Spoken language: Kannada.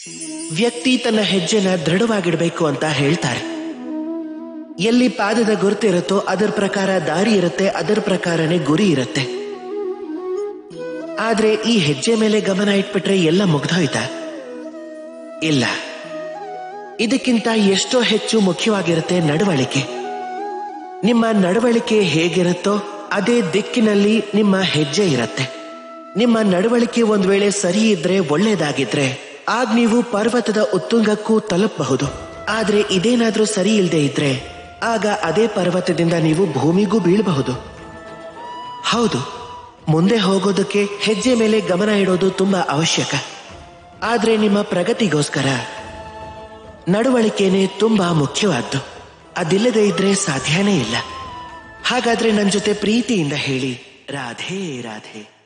ವ್ಯಕ್ತಿ ತನ್ನ ಹೆಜ್ಜೆನ ದೃಢವಾಗಿಡಬೇಕು ಅಂತ ಹೇಳ್ತಾರೆ ಎಲ್ಲಿ ಪಾದದ ಗುರುತಿರುತ್ತೋ ಅದರ ಪ್ರಕಾರ ದಾರಿ ಇರುತ್ತೆ ಅದರ ಪ್ರಕಾರನೇ ಗುರಿ ಇರುತ್ತೆ ಆದ್ರೆ ಈ ಹೆಜ್ಜೆ ಮೇಲೆ ಗಮನ ಇಟ್ಬಿಟ್ರೆ ಎಲ್ಲ ಮುಗ್ದೋಯ್ತಾ ಇಲ್ಲ ಇದಕ್ಕಿಂತ ಎಷ್ಟೋ ಹೆಚ್ಚು ಮುಖ್ಯವಾಗಿರುತ್ತೆ ನಡವಳಿಕೆ ನಿಮ್ಮ ನಡವಳಿಕೆ ಹೇಗಿರುತ್ತೋ ಅದೇ ದಿಕ್ಕಿನಲ್ಲಿ ನಿಮ್ಮ ಹೆಜ್ಜೆ ಇರುತ್ತೆ ನಿಮ್ಮ ನಡವಳಿಕೆ ಒಂದ್ ವೇಳೆ ಸರಿ ಇದ್ರೆ ಒಳ್ಳೇದಾಗಿದ್ರೆ ಆಗ ನೀವು ಪರ್ವತದ ಉತ್ತುಂಗಕ್ಕೂ ತಲುಪಬಹುದು ಆದ್ರೆ ಇದೇನಾದ್ರೂ ಸರಿ ಇಲ್ಲದೆ ಇದ್ರೆ ಆಗ ಅದೇ ಪರ್ವತದಿಂದ ನೀವು ಭೂಮಿಗೂ ಬೀಳಬಹುದು ಹೌದು ಮುಂದೆ ಹೋಗೋದಕ್ಕೆ ಹೆಜ್ಜೆ ಮೇಲೆ ಗಮನ ಇಡೋದು ತುಂಬಾ ಅವಶ್ಯಕ ಆದ್ರೆ ನಿಮ್ಮ ಪ್ರಗತಿಗೋಸ್ಕರ ನಡವಳಿಕೆನೇ ತುಂಬಾ ಮುಖ್ಯವಾದ್ದು ಅದಿಲ್ಲದೆ ಇದ್ರೆ ಸಾಧ್ಯನೇ ಇಲ್ಲ ಹಾಗಾದ್ರೆ ನನ್ನ ಜೊತೆ ಪ್ರೀತಿಯಿಂದ ಹೇಳಿ ರಾಧೆ ರಾಧೆ